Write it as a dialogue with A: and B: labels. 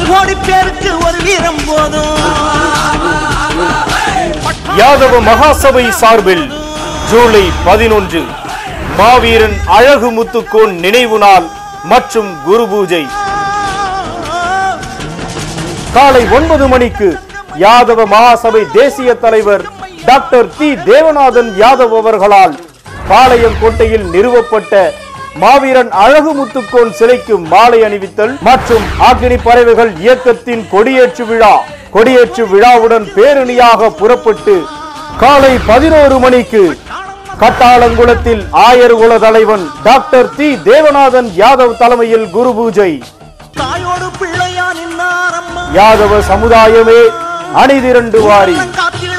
A: கோடி பேருக்கு ஒரு வீரம் போதும்
B: யாதவ மகாசபை சார்பில் ஜூலை பதினொன்று மாவீரன் அழகு முத்துக்கோன் நினைவு நாள் மற்றும் குரு பூஜை காலை ஒன்பது மணிக்கு யாதவ மகாசபை தேசிய தலைவர் டாக்டர் டி தேவநாதன் யாதவ் அவர்களால் பாளையங்கோட்டையில் நிறுவப்பட்ட மாவீரன் அழகு முத்துக்கோன் சிலைக்கு மாலை அணிவித்தல் மற்றும் ஆக்கினி பறவைகள் இயக்கத்தின் கொடியேற்று விழா கொடியேற்று விழாவுடன் பேரணியாக புறப்பட்டு காலை பதினோரு மணிக்கு கட்டாளங்குளத்தில் ஆயர்குல தலைவன் டாக்டர் தி தேவநாதன் யாதவ் தலைமையில் குரு பூஜை
A: தாயோடு பிள்ளையா நின்னாரம்மா
B: யாதவ சமுதாயமே அணிதிரண்டு வாரி
A: காத்திட